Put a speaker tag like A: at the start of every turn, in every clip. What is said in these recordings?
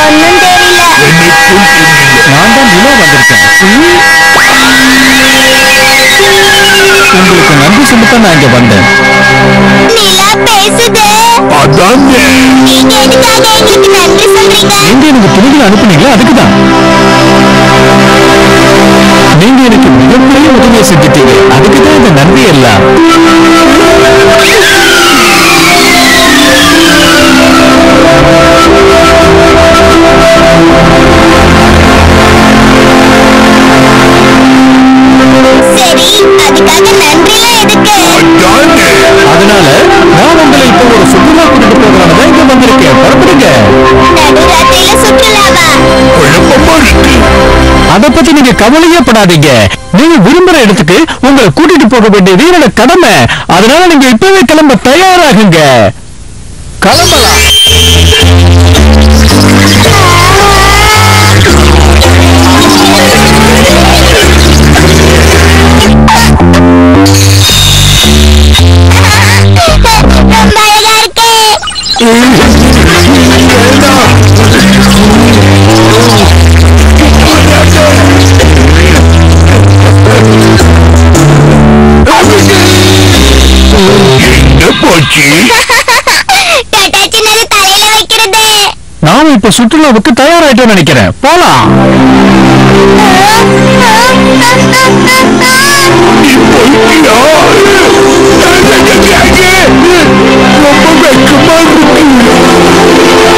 A: ஒன்னும் தெரியல
B: எனக்கும் தெரியல
C: நான் தான் நிலா வந்திருக்கேன் உங்களுக்கு நன்றி சொல்லத்தான் நான் இங்க வந்தேன்
A: நிலா பேசுது
B: அதானே
A: நீங்க எதுக்காக எங்களுக்கு நன்றி சொல்றீங்க
C: நீங்க எனக்கு துணிகளை அனுப்புனீங்களா அதுக்கு தான் நீங்க எனக்கு மிகப்பெரிய உதவியை செஞ்சுட்டீங்க அதுக்கு தான் இந்த நன்றி எல்லாம்
A: சரி அதுக்காக நன்றிலாம் எதுக்கு
B: அதானே
C: அதனால நான் உங்களை இப்போ ஒரு சுற்றுலா கூட்டிட்டு போகலான்னு தான் இங்க வந்திருக்கேன் புறப்படுங்க
A: நடுராத்திரியில சுற்றுலாவா
B: குழப்பமா இருக்கு
C: அத பத்தி நீங்க கவலையே படாதீங்க நீங்க விரும்புற இடத்துக்கு உங்களை கூட்டிட்டு போக வேண்டியது என்னோட கடமை அதனால நீங்க இப்பவே கிளம்ப தயாராகுங்க கிளம்பலாம்
A: ரொம்ப அழகா இருக்கு
B: என்ன போச்சு
A: கட்டாச்சினது தலையில வைக்கிறது
C: நாம இப்ப சுற்றுலாவுக்கு தயாராயிட்டோம் நினைக்கிறேன் போலாம்
B: நீ போயிட்டியா ரொம்ப வெக்கமா இருக்கு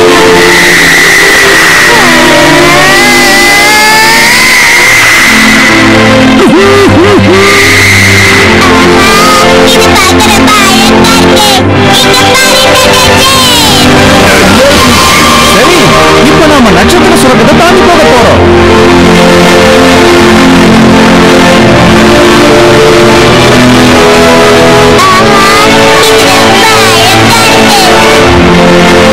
A: இது பார்க்க ரொம்ப அழகா இருக்கு இங்க பாருங்க
C: சரி இப்ப நாம நட்சத்திர சுரங்கத்தை தாண்டி போக போறோம்
A: இது ரொம்ப அழகா இருக்கு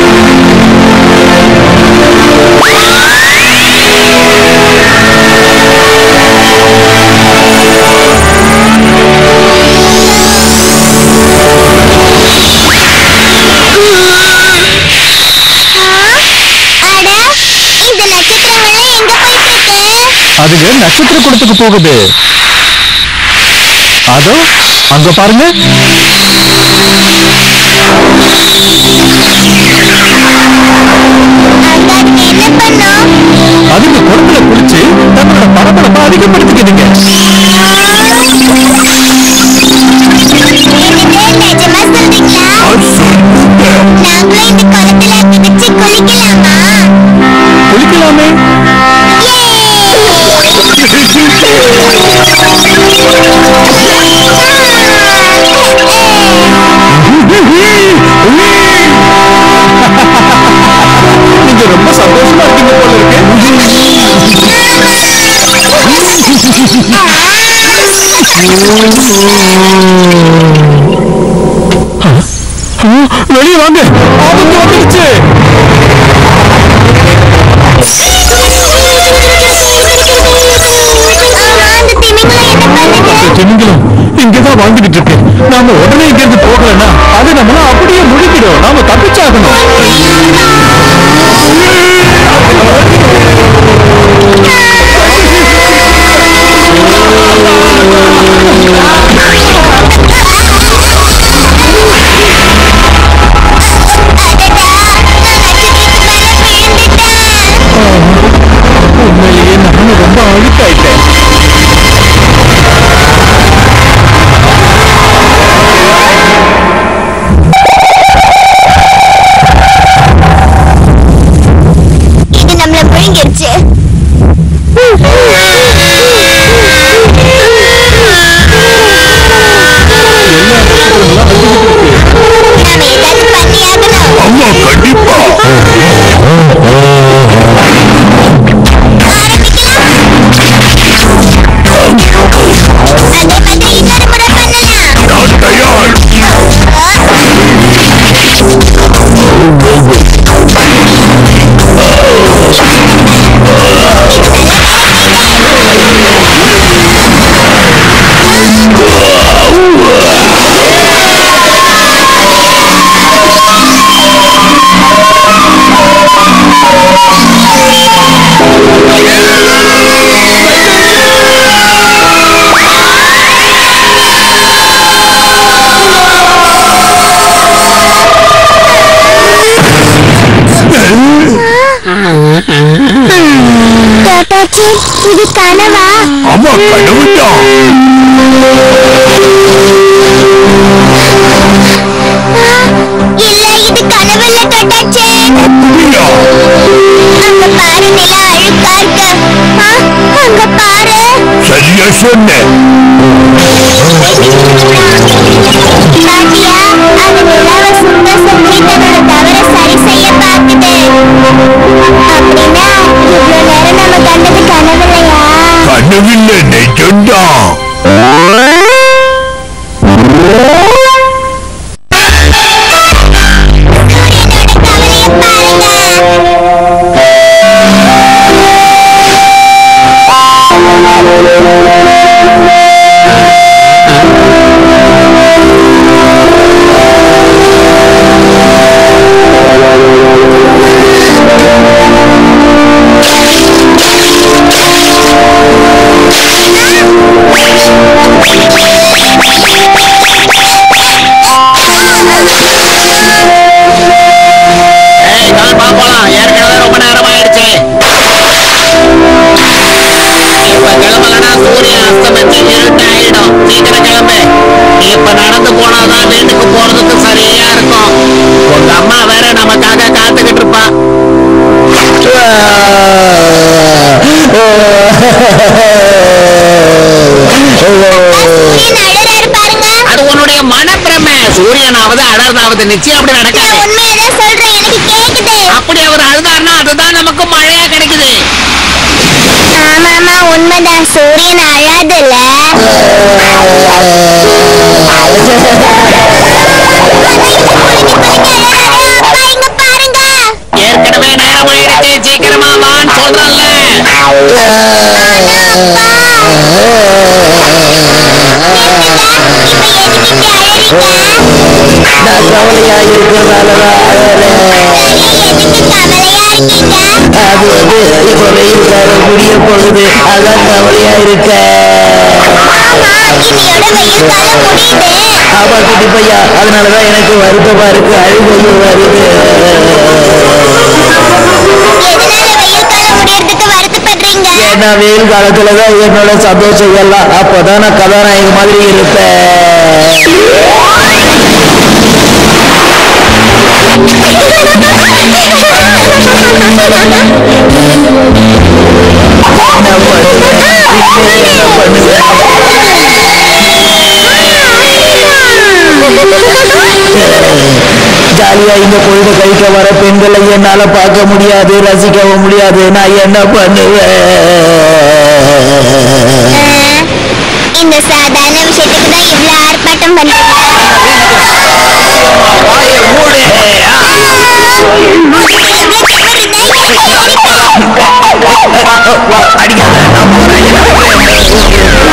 A: அட இந்த நட்சத்திரங்கள்லாம் எங்க போயிட்டு இருக்கு
C: அதுங்க நட்சத்திர குளத்துக்கு போகுது அதோ அங்க பாருங்க
A: அங்க அதுங்க என்ன பண்ணும்
C: அதுங்க குளத்துல குளிச்சு தன்னோட பரபரப்பை அதிகப்படுத்திக்கிதுங்க
A: என்னது நிஜமா சொல்றீங்களா
B: நான் சொல்லுங்க
A: நாங்களும் இந்த குளத்துல குதிச்சு குளிக்கலாமா
C: குளிக்கலாமே நீங்க ரொம்ப சந்தோஷமா இருக்கீங்க போல இருக்கு வெளியே வாங்க ஆபத்து வந்துருச்சு
A: ஆமா அந்த திமிங்கலம் என்ன பண்ணுது
C: திமிங்கலம் இங்கதான் வாழ்ந்துகிட்டு இருக்கு நாம உடனே இங்க இருந்து போகலன்னா அது நம்மள அப்படியே முழுகிடும் நாம தப்பிச்சாகணும்
A: அடடா நான் நட்சத்திரத்து மேல விழுந்துட்டேன்
C: உண்மையிலேயே நானும் ரொம்ப அழுக்காயிட்டேன்
A: இது நம்மள முழுங்கிருச்சு நாம ஏதாவது பண்ணியாகணும்
B: ஆமா கண்டிப்பா
A: அதே மாதிரி இன்னொரு முறை பண்ணலாம்
B: நான் தயார்
A: ஆ
B: ஆமா கனவுதான்
A: இல்ல இது கனவுல தொட்டாச்சே
B: அப்படியா
A: அங்க பாரு நிலா அழுக்கா இருக்கு ஆ, அங்க பாரு
B: சரியா சொன்ன
A: பாத்தியா அது நிலாவை சுத்த சொல்லி தன்னோட தவற சரி செய்ய பாக்குது அப்படின்னா இவ்வளவு நேரம் நம்ம கண்டது கனவில்லையா
B: கனவில்லை நிஜம்தான்
A: சூரியனோட கவலைய பாருங்க
D: ஏய் கிளம்பா போலாம் ஏற்கனவே ரொம்ப நேரம் ஆயிடுச்சு இப்ப கிளம்பலனா சூரியன் அஸ்தமிச்சு இருட்டு ஆயிடும் சீக்கிரம் கிளம்பு இப்ப நடந்து போனாதான் வீட்டுக்கு போறதுக்கு சரியா இருக்கும் உங்க அம்மா வேற நமக்காக காத்துக்கிட்டு இருப்பா
A: சூரியன் அழறாரு பாருங்க
D: அது உன்னுடைய மனப்பிரமை சூரியனாவது அடர்ந்தாவது நிச்சயம் அப்படி
A: நான்
D: நடக்காது
A: உண்மையதான் சொல்றேன் எனக்கு கேக்குது
D: அப்படி அவர் அழுதாருன்னா அதுதான் நமக்கு மழையா கிடைக்குது
A: ஆமாமா உண்மைதான் சூரியன் அழாதுல்ல அப்பா இங்க பாருங்க
D: ஏற்கனவே நேரம் ஆயிடுச்சு சீக்கிரமா வான்னு சொல்றேன்ல
E: நான் கவலையா இருக்கிறதாலதான் அது வந்து இப்ப வெயில் காலம் முடிய போகுது அதான் கவலையா இருக்க ஆமா குட்டி பையா அதனாலதான் எனக்கு வருத்தமா இருக்கு அழுகையும் வருது ஏன்னா வெயில் காலத்துலதான் என்னோட சந்தோஷம் எல்லாம் அப்பதான் நான் கதாநாயக மாதிரி இருப்பேன் என்ன பண்ணுவேன் என்ன பண்ணுவேன் ஜாலியா இந்த பொழுது கழிக்க வர பெண்களை என்னால பார்க்க முடியாது ரசிக்கவும் முடியாது நான் என்ன பண்ணுவேன்
A: இந்த சாதாரண விஷயத்துக்கு தான் இவ்வளவு ஆர்ப்பாட்டம் பண்றீங்களா
E: அடிக்காத நான் போறேன்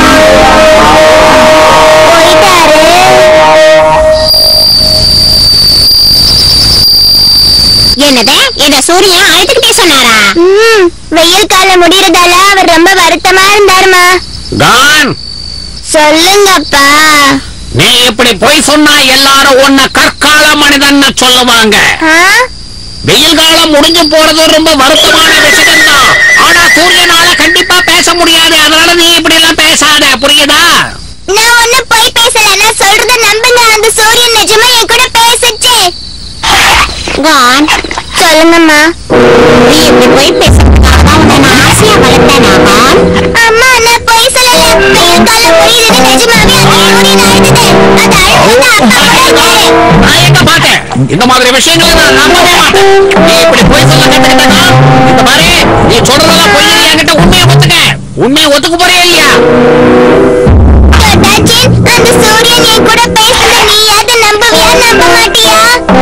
A: என்னது இத சூரியன் அழுதுகிட்டே சொன்னாரா வெயில் காலம் முடியறதால அவர் ரொம்ப வருத்தமா இருந்தாருமா
D: கான்
A: சொல்லுங்கப்பா
D: நீ இப்படி பொய் சொன்னா எல்லாரும் உன்னை கற்கால மனிதன்னு சொல்லுவாங்க
A: ஆ?
D: வெயில் காலம் முடிஞ்சு போறது ரொம்ப வருத்தமான விஷயம் தான் ஆனா சூரியனால கண்டிப்பா பேச முடியாது அதனால நீ இப்படி எல்லாம் பேசாத புரியுதா
A: நான் ஒண்ணும் பொய் பேசல நான் சொல்றத நம்புங்க அந்த சூரியன் நிஜமா என் கூட பேசுச்சு கான் சொல்லுங்கம்மா நீ இப்படி பொய் பேசுறதுக்காக தான் உன்னை நான் ஆசையா வளர்த்தேனா கான் அம்மா நான் பொய் சொல்லல வெயில் காலம் முடியுதுன்னு நிஜமாவே அந்த சூரியன் அழுதுது அது அழுதுது அப்பா உணர்ந்தாரு
D: நான் எங்க பார்த்தேன் இந்த மாதிரி விஷயங்களை நான் நம்பவே மாட்டேன் நீ இப்படி பொய் சொல்ல கத்துக்கிட்டா இந்த மாதிரி நீ சொல்றதெல்லாம் பொய் என்கிட்ட உண்மையை ஒத்துக்க உண்மையை ஒத்துக்க போறியா இல்லையா
A: டாடாச்சின், அந்த சூரியன் என் கூட பேசுறத நீயாவது நம்புவியா நம்ப மாட்டியா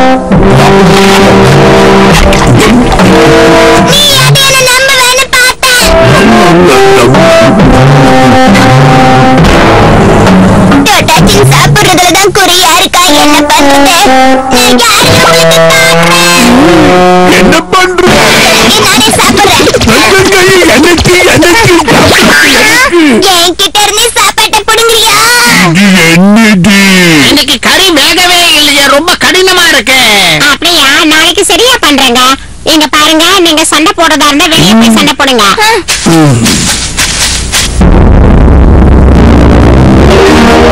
A: நீயாவது என்ன நம்புவேன்னு பார்த்தேன் டாடாச்சின் சாப்பிடுறதுல தான் குறியா இருக்கா என்ன பண்றது நான் யாருன்னு உங்களுக்கு காட்டுறேன்
B: என்ன பண்ற
A: நானே சாப்பிடுறேன்
B: ஐயையோ, எனக்கு எனக்கு எனக்கு
A: என்கிட்ட இருந்து சாப்பாட்டை புடுங்குறியா
B: இது என்னது
D: இன்னைக்கு கறி வேகவே இல்லையே ரொம்ப கடினமா இருக்கு
A: அப்படியா நாளைக்கு சரியா பண்றேங்க இங்க பாருங்க நீங்க சண்டை போடுறதா இருந்தா வெளியே போய் சண்டை போடுங்க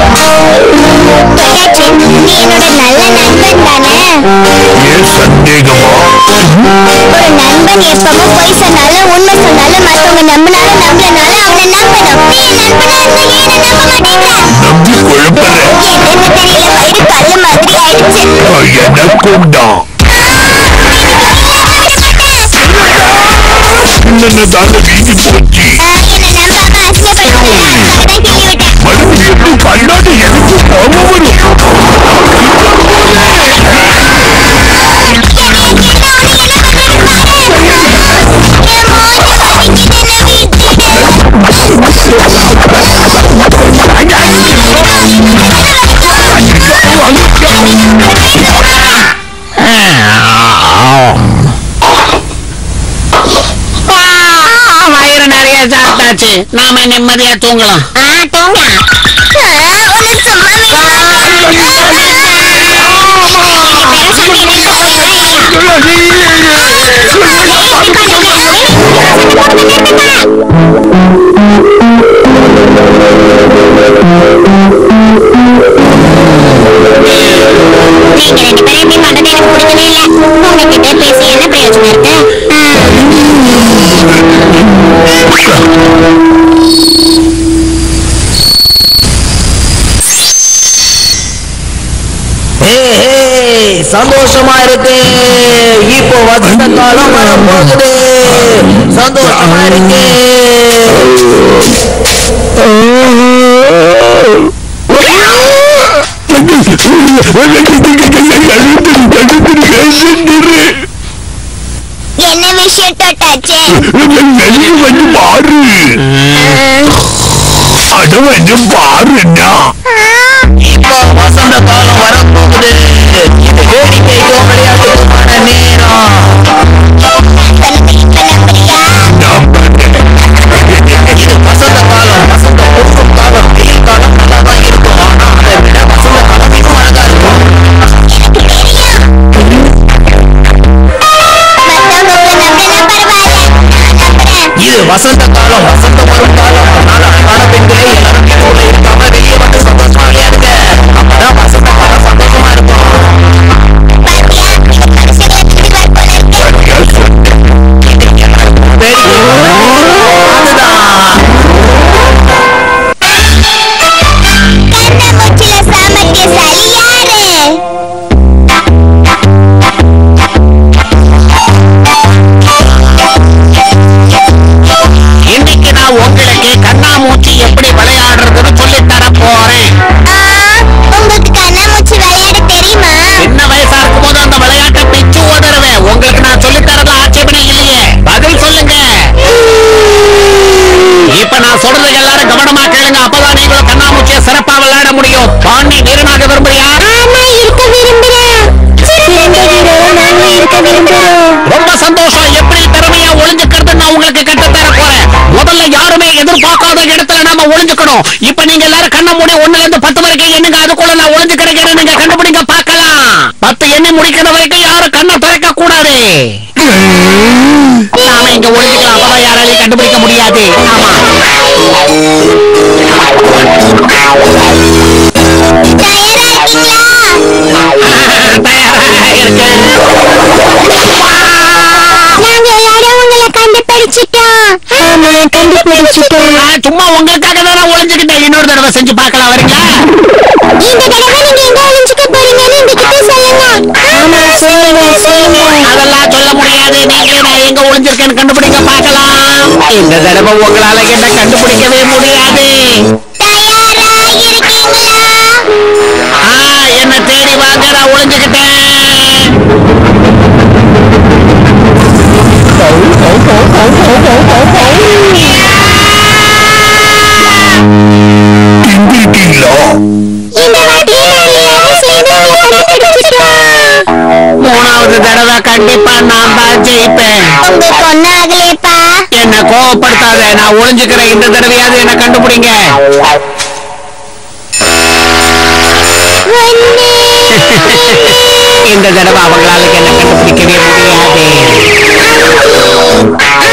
A: பொள்ளாச்சி நீ என்னோட நல்ல நண்பன் தானே
B: ஏன் சந்தேகமா
A: ஒரு நண்பன் எப்பவும் பொய் சொன்னாலும் உண்மை சொன்னாலும் மத்தவங்க நம்பினாலும் நம்பலனாலும் அவனை நம்பணும் நீ என் நண்பனா இருந்தா ஏன் என்னை நம்ப மாட்டேங்கிற
B: நம்பி குழப்பற
A: என்னன்னு தெரியல வயிறு கல்லு மாதிரி ஆயிடுச்சு
B: எனக்கும் தான் சின்னதான வீதி போச்சு
A: என்னை நம்பாம அசிங்கப்படுத்தல அதுக்காக தான் கிள்ளி விட்டேன்
B: மறுபடியும் கண்ணாடி எனக்கு கோபம் வரும்
D: வயிறு நிறைய சாப்பிட்டாச்சு நாம நிம்மதியா தூங்கலாம்
A: நீங்க ரெண்டு பேரும் இப்படி பண்றது எனக்கு பிடிக்கவே இல்ல உங்ககிட்ட பேசி என்ன பிரயோஜனம் இருக்கு
E: ஹே, ஹே, சந்தோஷமா இருக்கு இப்போ வசந்த காலம் வரப்போகுது சந்தோஷமா இருக்கு
A: என்ன விஷயம் தொட்டாச்சு
B: வெளியே வந்து பாரு அட வந்து பாருண்ணா
E: இப்போ வசந்த காலம் வரப்போகுது இது வேடிக்கைக்கும் விளையாட்டுக்குமான நேரம் இது வசந்த காலம் வசந்த பொருளும் காலம் வெயில் காலம் நல்லா தான் இருக்கும் ஆனா அதை விட வசந்த காலம் இன்னும் அழகா இருக்கும் இது வசந்த காலம் வசந்த வரும் காலம் அதனால அழகான பெண்களே எல்லாரும் வீட்டுக்குள்ள இருக்காம வெளியே வந்து சந்தோஷமா விளையாடுங்க அப்பதான் வசந்த காலம் சந்தோஷமா இருக்கும் அதுதான்
D: இன்னைக்கு நான் உங்களுக்கு கண்ணாமூச்சி எப்படி விளையாடுறதுன்னு சொல்லித் தர போறேன்
A: உங்களுக்கு கண்ணாமூச்சி விளையாட தெரியுமா
D: சின்ன வயசா இருக்கும்போது அந்த விளையாட்டை பிச்சு உதறுவேன் உங்களுக்கு நான் சொல்லித் தரது ஆட்சேபனை இல்லையே பதில் சொல்லுங்க இப்ப நான் சொல்றது எல்லாரும் கவனமா கேளுங்க அப்பதான் நீங்களும் கண்ணாமூச்சியை சிறப்பா விளையாட முடியும் பாண்டி வீரனாக விரும்புறியா
A: ஆமா இருக்க விரும்புறேன் சிறந்த வீரரா நாங்க இருக்க விரும்புறோம்
D: ரொம்ப சந்தோஷம் எப்படி திறமையா ஒளிஞ்சுக்கிறது நான் உங்களுக்கு கற்றுத் தர போறேன் முதல்ல யாருமே எதிர்பார்க்காத இடத்துல நாம ஒளிஞ்சுக்கணும் இப்ப நீங்க எல்லாரும் கண்ண மூடி ஒண்ணுல இருந்து பத்து வரைக்கும் எண்ணுங்க அதுக்குள்ள நான் ஒளிஞ்சுக்கிறேன் நீங்க கண்டுபிடிங்க பார்க்கலாம் பத்து எண்ணி முடிக்கிற வரைக்கும் யாரும் கண்ணை திறக்க கூடாது நாம இங்க ஒளிஞ்சுக்கலாம் அப்பதான் யாராலையும் கண்டுபிடிக்க முடியாது ஆமா
A: தயாரா இருக்கீங்களா
D: தயாரா இருக்கு
A: நாங்க எல்லாரும் உங்களை கண்டுபிடிச்சிட்டோம் ஆமா கண்டுபிடிச்சிட்டோம்
D: ஆ, சும்மா உங்களுக்காக தான் நான் ஒளிஞ்சுக்கிட்டேன் இன்னொரு தடவை செஞ்சு பார்க்கலாம் வரீங்களா
A: இந்த தடவை நீங்க எங்க ஒளிஞ்சுக்க போறீங்கன்னு எங்ககிட்ட சொல்லுங்க ஆமா சொல்லுங்க சொல்லுங்க
D: அதெல்லாம் சொல்ல முடியாது நீங்களே நான் எங்க ஒளிஞ்சிருக்கேன்னு கண்டுபிடிக்க பார்க்கலாம் இந்த தடவை உங்களால என்ன கண்டுபிடிக்கவே முடியாது
A: தயாரா இருக்கீங்களா
D: ஆ, என்ன தேடி வாங்க நான் ஒளிஞ்சுக்கிட்டேன்
B: திங்கிருக்கீங்களா
A: இந்த வாட்டி நாங்க எல்லாரும் சேர்ந்து உங்களை கண்டுபிடிச்சிட்டோம்
D: மூணாவது தடவை கண்டிப்பா நான் தான் ஜெயிப்பேன்
A: உங்களுக்கு ஒண்ணும் ஆகலையப்பா
D: என்ன கோவப்படுத்தாத நான் ஒளிஞ்சுக்கிறேன் இந்த தடவையாவது என்ன கண்டுபிடிங்க இந்த தடவை அவங்களால என்ன கண்டுபிடிக்கவே முடியாது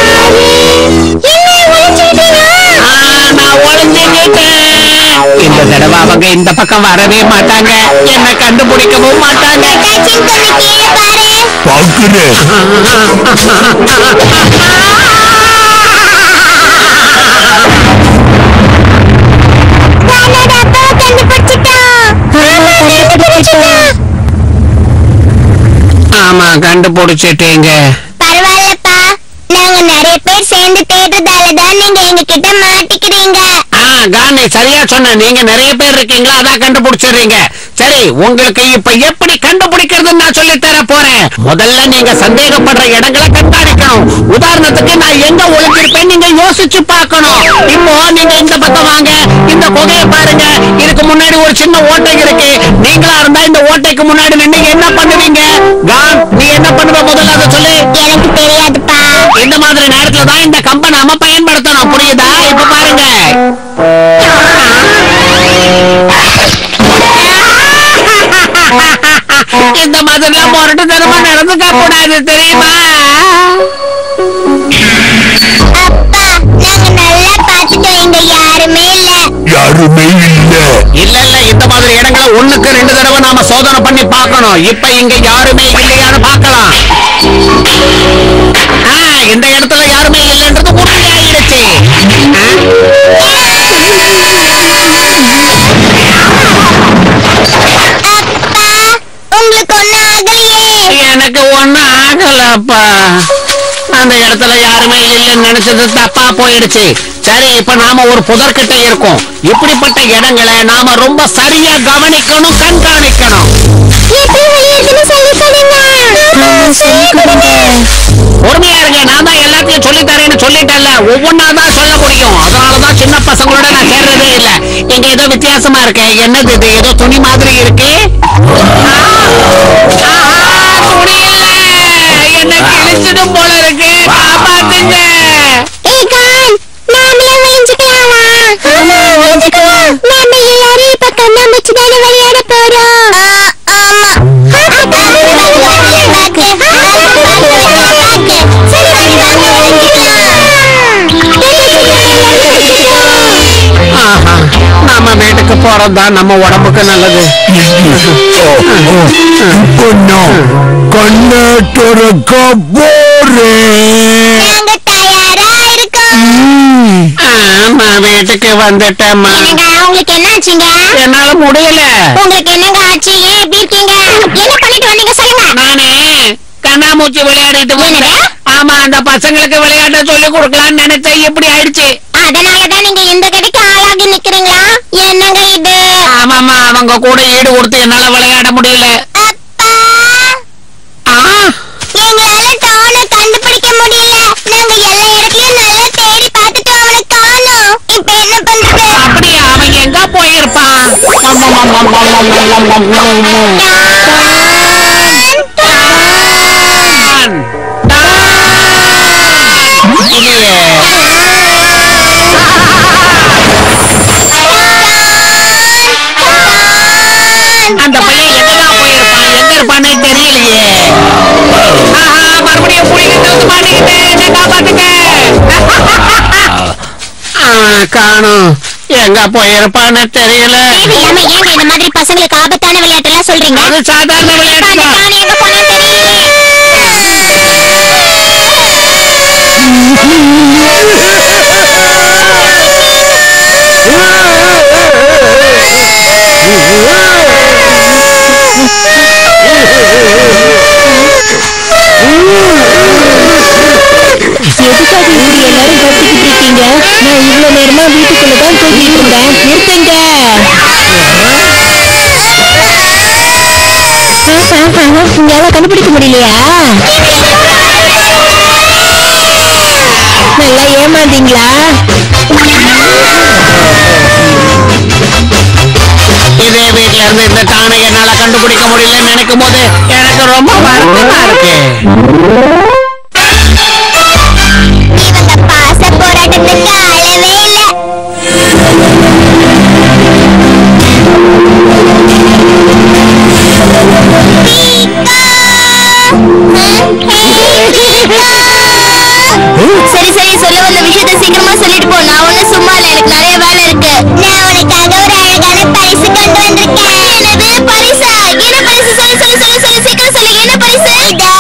A: என்ன ஒளிஞ்சுக்கிட்டீங்க
D: ஆ, நான் ஒளிஞ்சுக்கிட்டேன் இந்த தடவை அவங்க இந்த பக்கம் வரவே மாட்டாங்க என்ன கண்டுபிடிக்கவும் மாட்டாங்க
A: ஏதாச்சும் கொஞ்சம் கீழே பாரு
B: பாக்குறேன்
A: நானோட அப்பாவை கண்டுபிடிச்சிட்டோம் ஆமா கண்டுபிடிச்சிட்டோம்
D: ஆமா கண்டுபிடிச்சிட்டீங்க
A: பரவாயில்லப்பா நாங்க நிறைய பேர் சேர்ந்து தேடுறதால தான் நீங்க எங்க கிட்ட மாட்டிக்கிறீங்க
D: ஆ காந்தி சரியா சொன்ன நீங்க நிறைய பேர் இருக்கீங்களா அதான் கண்டுபிடிச்சிடுறீங்க சரி உங்களுக்கு இப்ப எப்படி கண்டுபிடிக்கிறதுன்னு நான் சொல்லி தர போறேன் முதல்ல நீங்க சந்தேகப்படுற இடங்களை கண்காணிக்கணும் உதாரணத்துக்கு நான் எங்க ஒளிஞ்சிருப்பேன் நீங்க யோசிச்சு பார்க்கணும் இப்போ நீங்க இந்த பக்கம் வாங்க இந்த குகையை பாருங்க இதுக்கு முன்னாடி ஒரு சின்ன ஓட்டை இருக்கு நீங்களா இருந்தா இந்த ஓட்டைக்கு முன்னாடி நின்னு என்ன பண்ணுவீங்க கான் நீ என்ன பண்ணுவ முதல்ல அதை சொல்லு
A: எனக்கு தெரியாதுப்பா
D: இந்த மாதிரி நேரத்துல தான் இந்த கம்பை நாம பயன்படுத்தணும் புரியுதா இப்ப பாருங்க இந்த மாதிரிலாம் முரட்டு தரமா நடந்துக்க கூடாது தெரியுமா
A: அப்பா நாங்க நல்லா பார்த்துட்டோம் இங்க யாருமே இல்ல
B: யாருமே இல்ல
D: இல்ல இல்ல இந்த மாதிரி இடங்களை ஒண்ணுக்கு ரெண்டு தடவை நாம சோதனை பண்ணி பார்க்கணும் இப்ப இங்க யாருமே இல்லையான்னு பார்க்கலாம் ஆ, இந்த இடத்துல யாருமே இல்லைன்றது உறுதியாயிடுச்சு ஆ?
A: அப்பா உங்களுக்கு ஒண்ணும் ஆகலையே
D: எனக்கு ஒண்ணும் ஆகலப்பா அந்த இடத்துல யாருமே இல்லைன்னு நினைச்சது தப்பா போயிடுச்சு சரி இப்ப நாம ஒரு புதர்கிட்ட இருக்கோம் இப்படிப்பட்ட இடங்களை நாம ரொம்ப சரியா கவனிக்கணும் கண்காணிக்கணும்
A: எப்படி வெளியேறதுன்னு சொல்லி கொடுங்க சொல்லி கொடுங்க
D: பொறுமையா இருங்க நான் தான் எல்லாத்தையும் சொல்லி தரேன்னு சொல்லிட்டேன்ல ஒவ்வொன்னா தான் சொல்ல முடியும் அதனாலதான் சின்ன பசங்களோட நான் சேர்றதே இல்ல இங்க ஏதோ வித்தியாசமா இருக்கு என்னது இது ஏதோ துணி மாதிரி இருக்கு ஆ! ஆஹா, துணி இல்ல என்ன கிழிச்சிடும் போல இருக்கு காப்பாத்துங்க
A: ஏய் கான் நாமளே ஒளிஞ்சுக்கலாமா ஆமா ஒளிஞ்சுக்கலாம் நாம எல்லாரும் இப்ப கண்ணாமூச்சி தானே விளையாட போறோம் ஆமா
D: ஆஹா, நம்ம வீட்டுக்கு போறதுதான் நம்ம உடம்புக்கு நல்லது
B: இப்போ நான் கண்ண திறக்க போறேன்
A: நாங்க தயாரா இருக்கோம்
D: ஆ, நான் வீட்டுக்கு வந்துட்டேம்மா
A: என்னங்க உங்களுக்கு என்ன ஆச்சுங்க
D: என்னால முடியல
A: உங்களுக்கு என்னங்க ஆச்சு ஏன் இப்படி இருக்கீங்க என்ன பண்ணிட்டு வந்தீங்க சொல்லுங்க
D: நானே கண்ணாமூச்சி விளையாடிட்டு வந்தேன் ஆமா அந்த பசங்களுக்கு விளையாட்ட சொல்லி கொடுக்கலாம்னு நினைச்சேன் இப்படி ஆயிடுச்சு
A: அதனாலதான் நீங்க இந்த கடைக்கு ஆளாகி நிக்கிறீங்களா என்னங்க இது
D: ஆமாமா அவங்க கூட ஈடு கொடுத்து என்னால விளையாட முடியல
A: அப்பா
D: ஆ,
A: எங்களால டானை கண்டுபிடிக்க முடியல நாங்க எல்லா இடத்துலயும் நல்லா தேடி பார்த்துட்டு அவனை காணோம் இப்ப என்ன பண்றது
D: அப்படியா அவன் எங்க போயிருப்பான் டான்! டான்! இல்லையே. அந்த பையன் எங்கதான் போயிருப்பான் எங்க இருப்பானே தெரியலையே ஆஹா, மறுபடியும் புடிக்கிட்டு வந்து மாட்டிக்கிட்டேன் என்னை காப்பாத்துங்க ஆ, காணோம் எங்க போயிருப்பான்னு தெரியல
A: தேவையில்லாம ஏங்க இந்த மாதிரி பசங்களுக்கு ஆபத்தான விளையாட்டு எல்லாம் சொல்றீங்க
D: அது சாதாரண விளையாட்டு
A: அந்த
D: தான்.
A: டான் எங்க போனான்னு தெரியலையே
F: எதுக்காக இப்படி எல்லாரும் கத்திக்கிட்டு இருக்கீங்க நான் இவ்வளவு நேரமா வீட்டுக்குள்ள தான் தூங்கிட்டு இருந்தேன் நிறுத்துங்க உங்களால கண்டுபிடிக்க முடியலையா நல்லா ஏமாந்தீங்களா
D: இதே வீட்ல இருந்து இந்த டானை என்னால கண்டுபிடிக்க முடியலன்னு நினைக்கும் போது எனக்கு ரொம்ப வருத்தமா இருக்கு
A: இவங்க பாச போராட்டத்துக்கு அளவே இல்ல பீக்கா! ஹம், ஹே, பீக்கா! சரி சரி சொல்ல வந்த விஷயத்தை சீக்கிரமா சொல்லிட்டு போ நான் ஒண்ணும் சும்மா இல்ல எனக்கு நிறைய வேலை இருக்கு நான் உனக்காக ஒரு அழகான பரிசு கொண்டு வந்திருக்கேன் என்னது பரிசா என்ன பரிசு சொல்லு சொல்லு சொல்லு சொல்லு சீக்கிரம் சொல்லு என்ன பரிசு இதோ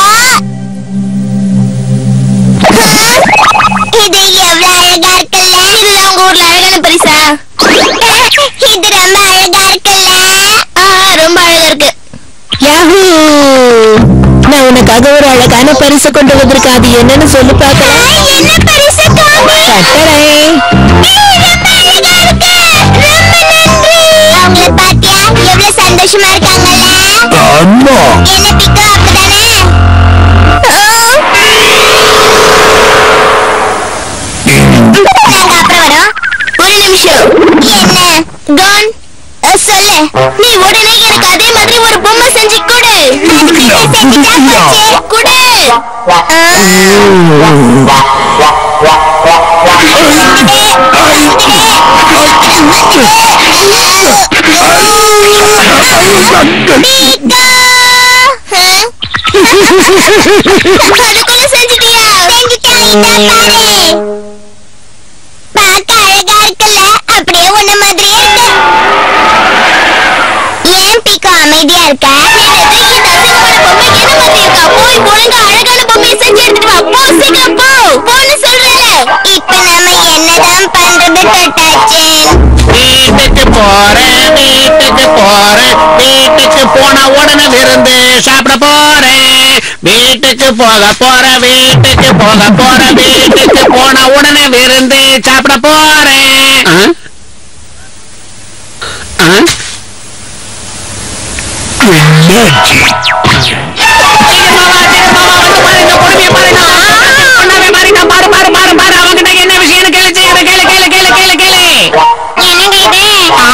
A: இது எவ்வளவு அழகா இருக்குல்ல இதுதான் உங்க ஊர்ல அழகான பரிசா இது ரொம்ப அழகா இருக்குல்ல ஆஹா ரொம்ப அழகா இருக்கு
F: யாஹூ நான் உனக்காக ஒரு அழகான பரிசு கொண்டு வந்திருக்கேன் அது என்னன்னு சொல்லி பார்க்கலாம்
A: என்ன பரிசு காமி
F: கட்டளை
A: அவங்கள பாத்தியா எவ்வளவு சந்தோஷமா இருக்காங்கல்ல
B: ஆமா
A: என்ன பிக்கோ அப்பதானே நாங்க அப்புறம் வரோம் ஒரு நிமிஷம் என்ன கான் அஹ், சொல்லு நீ உடனே எனக்கு அதே மாதிரி ஒரு பொம்மை செஞ்சு கொடு அதுக்கு செஞ்சுட்டா போச்சு கொடு அதுக்குள்ள செஞ்சுட்டியா செஞ்சுட்டேன் இதா பாரு பார்க்க அழகா இருக்குல்ல அப்படியே உன்ன மாதிரியே இருக்கு ஏன் பிக்கோ அமைதியா இருக்க என்னது இந்த அசிங்கமான பொம்மை என்ன மாதிரி இருக்கா போய் ஒழுங்கா அழகான பொம்மையை செஞ்சு எடுத்துட்டு வா போ சீக்கிரம் போ போன்னு சொல்றேல இப்ப நாம என்னதான் பண்றது தொட்டாச்சேன்
D: வீட்டுக்கு போறேன் வீட்டுக்கு போறேன் வீட்டுக்கு போன உடனே விருந்து சாப்பிட போறேன் வீட்டுக்கு போக போற வீட்டுக்கு போக போற வீட்டுக்கு போன உடனே விருந்து சாப்பிட போறேன் ஆ? ஆ?
B: என்னாச்சு
D: சீக்கிரமா வா, சீக்கிரமா வா, வந்து பாரு, இந்த கொடுமையை பாருங்க. ஒண்ணாவே பாருங்க, பாரு, பாரு, பாரு, பாரு. அவன்கிட்ட என்ன விஷயம்னு கேளு, சீக்கிரம் கேளு, கேளு, கேளு, கேளு, கேளு.
A: என்னங்க இது
D: ஆ?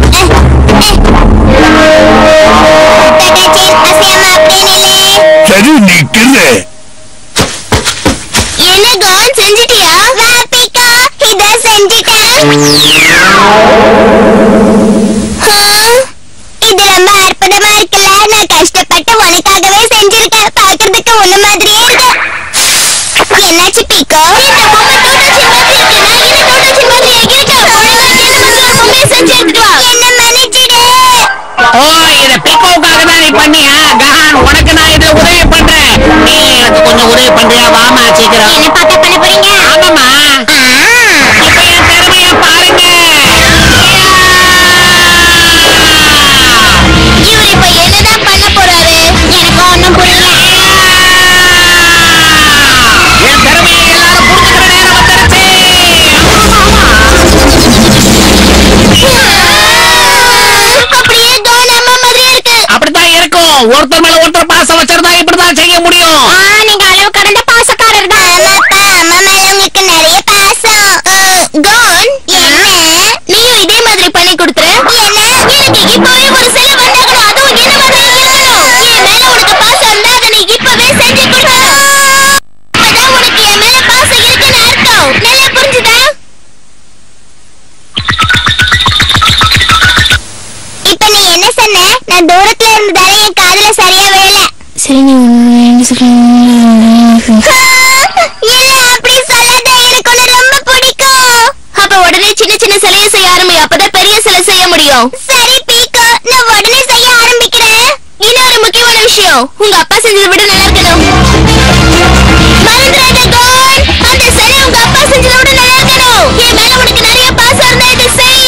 A: தொட்டாச்சேன் அசையாம அப்படியே நில்லு
B: சரி நிக்கிறேன்
A: என்ன கான் செஞ்சிட்டியா வா பிக்கா இத செஞ்சிட்டேன் ஆ, இது ரொம்ப அற்புதமா இருக்குல்ல நான் கஷ்டப்பட்டு உனக்காகவே செஞ்சிருக்கேன் பார்க்கிறதுக்கு உன்ன மாதிரியே இருக்கு என்னாச்சு பிக்கோ இந்த பொம்மை டோட்டாச்சி மாதிரி இருக்கு நான் என்ன டோட்டாச்சி மாதிரி இருக்கு ஒழுங்கா என்ன மாதிரி ஒரு பொம்மையை செஞ்சு எடுத்துட்டு வா என்ன மன்னிச்சிடு
D: ஓ இத பிக்கோவுக்காக தான் நீ பண்ணியா கஹான் உனக்கு நான் இதுல உதவி பண்றேன் நீ எனக்கு கொஞ்சம் உதவி பண்றியா வாமா சீக்கிரம்
A: என்ன பார்த்தா பண்ண போறீங்க
D: ஆமாமா
A: ஆ
D: இப்ப என் திறமைய பாருங்க
A: இவர் இப்ப என்னதான் பண்ண போறாரு எனக்கு ஒண்ணும் புரியல
D: என் திறமையை எல்லாரும் புரிஞ்சுக்கிற நேரம் வந்துருச்சு
A: அப்படியே கவுன் அம்மா மாதிரியே இருக்கு
D: அப்படித்தான் இருக்கும் ஒருத்தர் மேல ஒருத்தர் பாசம் வச்சிருந்தா இப்படிதான் செய்ய முடியும்
A: ஆ நீங்க அளவு கடந்த பாசக்காரர் தான் ஆமாப்பா அம்மா மேல உங்களுக்கு நிறைய பாசம் கவுன் என்ன நீயும் இதே மாதிரி பண்ணி கொடுத்துரு என்ன எனக்கு இப்பவே ஒரு சில வந்தாகணும் அதுவும் என்ன மாதிரி இருக்கணும் என் மேல உனக்கு பாசம் இருந்தா அதை நீ இப்பவே செஞ்சு கொடுக்கணும் அப்பதான் உனக்கு என் மேல பாசம் இருக்குன்னு அர்த்தம் நல்லா புரிஞ்சுதா இப்ப நீ என்ன சொன்ன நான் தூரத்துல இருந்ததால என் காதுல சரியா விழல சரி நீ இல்ல அப்படி சொல்லாத எனக்கு உன்னை ரொம்ப பிடிக்கும் அப்ப உடனே சின்ன சின்ன சிலையை செய்ய ஆரம்பி அப்பதான் பெரிய சிலை செய்ய முடியும் சரி பீக்கோ நான் உடனே செய்ய ஆரம்பிக்கிறேன் இன்னொரு முக்கியமான விஷயம் உங்க அப்பா செஞ்சதை விட நல்லா இருக்கணும் மறந்துடாத கோன் அந்த சிலை உங்க அப்பா செஞ்சதை விட நல்லா இருக்கணும் என் மேல உனக்கு நிறைய பாசம் இருந்தா இதை செய்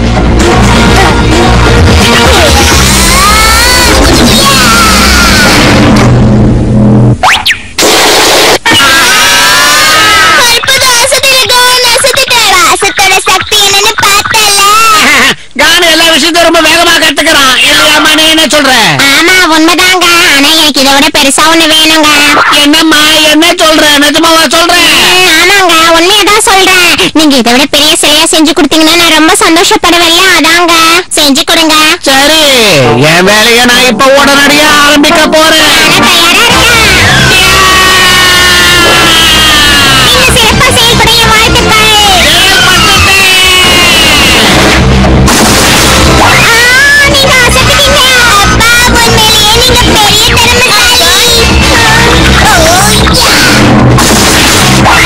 A: அற்புதம் அசத்திருக்கோம் அசத்திட்டேன் பாசத்தோட சக்தி என்னன்னு பார்த்தல
D: கானு எல்லா விஷயத்தையும் ரொம்ப வேகமா கத்துக்கிறான் இல்லையாம்மா நீ என்ன சொல்ற
A: ஆமா உண்மைதாங்க ஆனா எனக்கு இதை விட பெருசா ஒண்ணு வேணுங்க
D: என்னம்மா என்ன சொல்ற நிஜமாவா சொல்றேன்
A: ஆமாங்க உண்மையதான் சொல்றேன் நீங்க இதை விட பெரிய சிலையா செஞ்சு கொடுத்தீங்கன்னா நான் ரொம்ப சந்தோஷப்படுவேன்ல அதாங்க செஞ்சு கொடுங்க
D: சரி என் வேலையை நான் இப்ப உடனடியா ஆரம்பிக்க போறேன்
A: நான் தயாரா இருக்கேன் நீங்க சிறப்பா செயல்பட என் வாழ்த்துக்கள் ஆ, நீங்க அசத்திட்டீங்க. அப்பா, உண்மையிலேயே நீங்க பெரிய திறமைசாலி. ஓ, யா.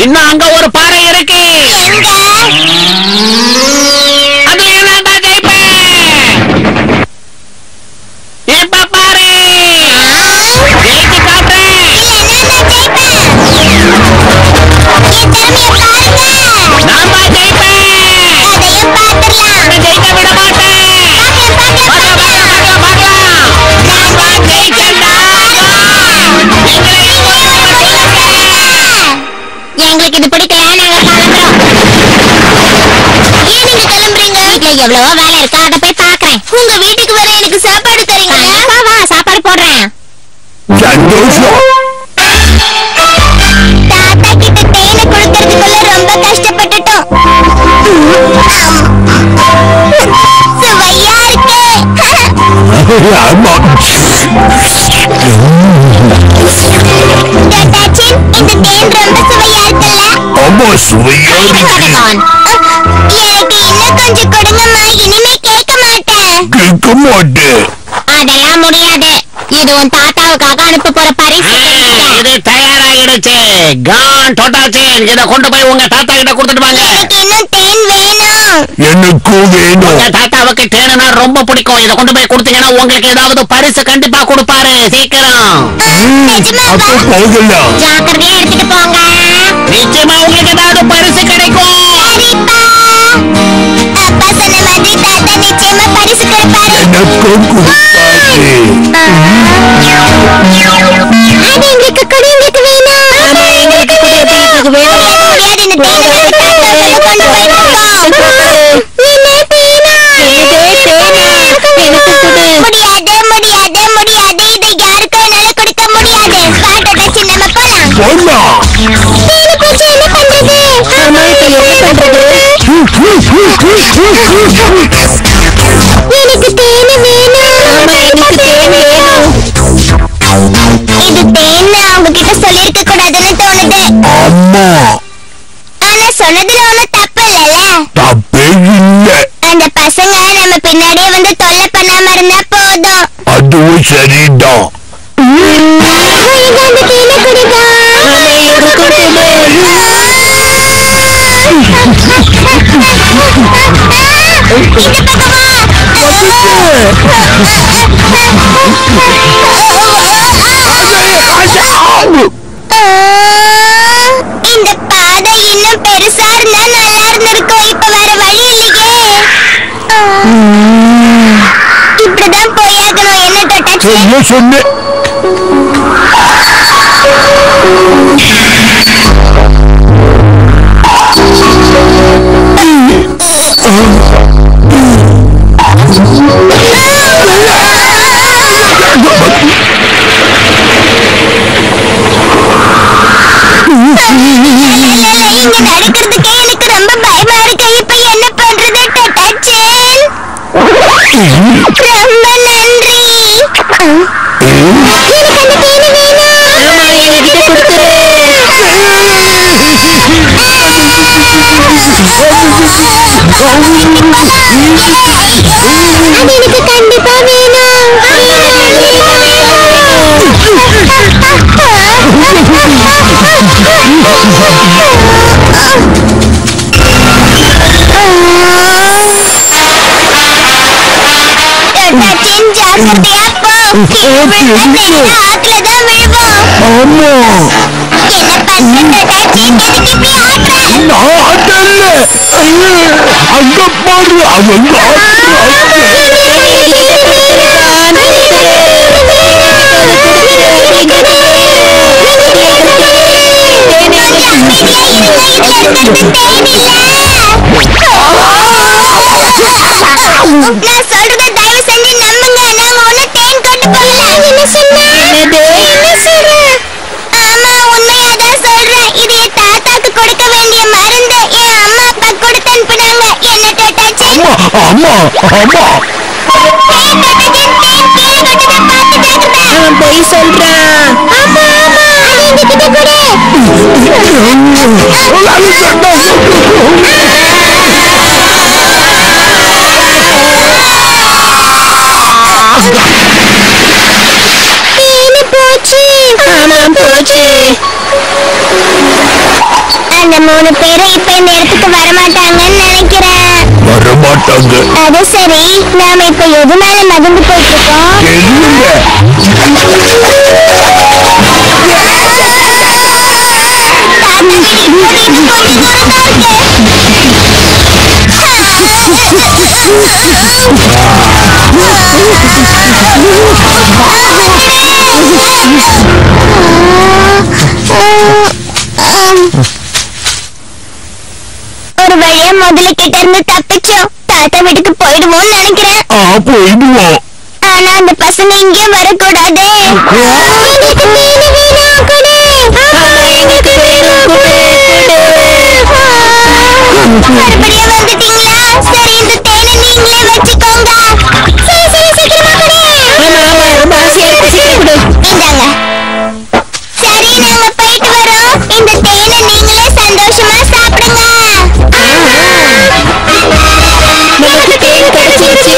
D: இன்னும் அங்க ஒரு பாறை இருக்கு
A: எங்க
D: அதுல நான் தான் ஜெயிப்பேன் இப்ப பாரு ஜெயிச்சு காட்டுறேன்
A: இல்ல நான் தான் ஜெயிப்பேன் என் திறமைய பாருங்க
D: நான் தான் ஜெயிப்பேன்
A: அதையும் பாத்துடலாம்
D: உன்னை ஜெயிக்க விட மாட்டேன்
A: பாக்கலாம் பாக்கலாம்
D: பார்க்கலாம்,
A: பாக்கலாம்
D: பார்க்கலாம், பார்க்கலாம். நான் தான் ஜெயிச்சேன்டா. நீங்களே
A: எங்களுக்கு இது பிடிக்கல நாங்க கிளம்புறோம் ஏன் நீங்க கிளம்புறீங்க வீட்ல எவ்வளவோ வேலை இருக்கு அத போய் பாக்குறேன் உங்க வீட்டுக்கு வர எனக்கு சாப்பாடு தரீங்களா வா வா சாப்பாடு போடுறேன்
B: சந்தோஷம்
A: தாத்தா கிட்ட தேனை கொடுக்கறதுக்குள்ள ரொம்ப கஷ்டப்பட்டுட்டோம் சுவையா இருக்கு
B: ஆமா
A: தாத்தாச்சின் இந்த தேன் ரொம்ப சுவையா இருக்குல்ல
B: ஆமா சுவையா இருக்கு
A: எனக்கு இன்னும் கொஞ்சம் கொடுங்கம்மா இனிமே கேட்க மாட்டேன்
B: கேட்க மாட்டேன்
A: அதெல்லாம் முடியாது இது உன் தாத்தாவுக்காக அனுப்ப போற பரிசு
D: இது தயாராகிடுச்சு கான் டோட்டாச்சேன் இத கொண்டு போய் உங்க தாத்தா கிட்ட கொடுத்துட்டு வாங்க
A: எனக்கு இன்னும் தேன் வேணும்
B: எனக்கும் வேணும்
D: உங்க தாத்தாவுக்கு தேனுனா ரொம்ப பிடிக்கும் இத கொண்டு போய் கொடுத்தீங்கன்னா உங்களுக்கு ஏதாவது பரிசு கண்டிப்பா கொடுப்பாரு சீக்கிரம்
B: அப்ப போகலாம்
A: ஜாக்கிரதையா எடுத்துட்டு போங்க
D: நிச்சயமா உங்களுக்கு ஏதாவது பரிசு கிடைக்கும்
A: சரிப்பா அப்பா சொன்ன மாதிரி தாத்தா நிச்சயமா பரிசு கொடுப்பாரு
B: எனக்கும் கொடுப்பாரு
A: அது எங்களுக்கு கூட எங்களுக்கு வேணும் ஆமா எங்களுக்கு கூட எங்களுக்கு வேணும் முடியாது இந்த தேனை நாங்க தாத்தாவுக்கு கொண்டு போய் கொடுப்போம் என்ன தேனா முடியாது முடியாது முடியாது இதை யாருக்கும் என்னால கொடுக்க முடியாது பாட்டோட சின்னம போலாம்
B: போலாம்
A: தேனு பூச்சி என்ன பண்றது ஆமா இப்ப என்ன பண்றது எனக்கு தேனு வேணும் ஆமா எனக்கு தேனு வேணும் இது தேன்னு அவங்க கிட்ட சொல்லிருக்க கூடாதுன்னு தோணுது
B: ஆமா
A: ஆனா சொன்னதுல ஒண்ணும் தப்பு இல்லல
B: தப்பே இல்ல
A: அந்த பசங்க நம்ம பின்னாடியே வந்து தொல்லை பண்ணாம இருந்தா போதும்
B: அதுவும் சரிதான்
A: இங்க அந்த தேனை குடிதா இந்த பக்கமா இந்த பாதை இன்னும் பெருசா இருந்தா நல்லா இருந்திருக்கும் இப்ப வேற வழி இல்லையே இப்படிதான் போயாகணும் என்ன தொட்டாச்சு
B: என்ன சொன்ன
A: இங்க நடக்கிறதுக்கே எனக்கு ரொம்ப பயமா இருக்கு இப்ப என்ன பண்றது தொட்டாச்சேன் ரொம்ப நன்றி எனக்கு அந்த தேனு வேணும் ஆமா என்கிட்ட கொடுத்துரு அது எனக்கு கண்டிப்பா வேணும் தொட்டாச்சின் ஜாக்கிரதையா போ விழுந்தா தெரிஞ்ச ஆத்துல தான் விழுவோம்
B: ஆமா
A: என்ன பண்ற தொட்டாச்சின் எதுக்கு இப்படி ஆடுற
B: நான் ஆட்டல்ல அங்க பாரு அவங்க ஆடுறாங்க.
A: நான் சொல்றத தயவு செஞ்சு நம்புங்க நாங்க ஒண்ணு தேன் கொண்டு போகல என்ன சொன்ன என்ன சொல்ற ஆமா உண்மையாதான் சொல்றேன் இது என் தாத்தாக்கு கொடுக்க வேண்டிய மருந்து என் அம்மா அப்பா கொடுத்து அனுப்புனாங்க என்ன தொட்டாச்சு
B: ஆமா ஆமா
F: அவன் பொய் சொல்றான்
A: ஆமா ஆமா அது எங்ககிட்ட கொடு தேனு போச்சு
F: ஆமா போச்சு
A: அந்த மூணு பேரும் இப்ப இந்த இடத்துக்கு வரமாட்டாங்கன்னு நினைக்கிறேன்
B: வரமாட்டாங்க
A: அது சரி நாம இப்ப எது மேல நகர்ந்து போயிட்டு இருக்கோம்
B: தெரியல
A: தாத்தா வீட்டுக்கு போறது இன்னும் கொஞ்சம் தூரம் தான் இருக்கு ஒரு வழியா முதல்ல கிட்ட இருந்து தப்பிச்சோம் தாத்தா வீட்டுக்கு போயிடுவோம்னு நினைக்கிறேன்
B: ஆ போயிடுவோம்
A: ஆனா அந்த பசங்க இங்கே வரக்கூடாது எங்களுக்கு மீன் வேணும் கொடு. எங்களுக்கு மீன் கொடு. மறுபடியும் வந்துட்டீங்களா சரி இந்த தேனை நீங்களே வச்சுக்கோங்க சரி சரி சீக்கிரமா கொடு. இந்தாங்க சரி நாங்க போயிட்டு வரோம் இந்த தேனை நீங்களே சந்தோஷமா சாப்பிடுங்க நமக்கு தேன் கிடைச்சிருச்சு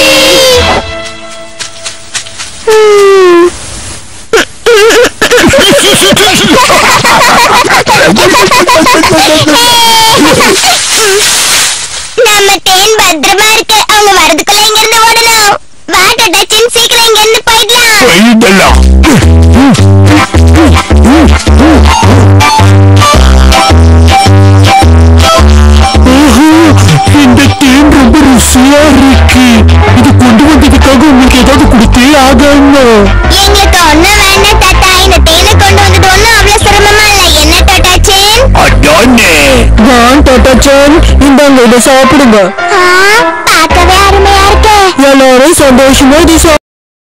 A: நம்ம தேன் பத்திரமா இருக்கு அவங்க வரதுக்குள்ள இங்க இருந்து ஓடணும் வா டச்சின் சீக்கிரம் இங்க இருந்து போயிடலாம்
B: போயிடலாம் இந்த தேன் ரொம்ப ருசியா இருக்கு இது கொண்டு வந்ததுக்காக உங்களுக்கு ஏதாவது கொடுத்தே ஆகணும்
A: எங்களுக்கு ஒண்ணும் வேண்டாம் தாத்தா இந்த தேனை கொண்டு வந்தது ஒண்ணும் அவ்வளவு சிரமமா இல்ல என்ன டட்டாச்சின்
B: அதானே
F: நான் தொட்டச்சன் இந்தாங்க இதை சாப்பிடுங்க
A: பார்க்கவே அருமையா இருக்கு
F: எல்லாரும் சந்தோஷமா இதை சாப்பிடுங்க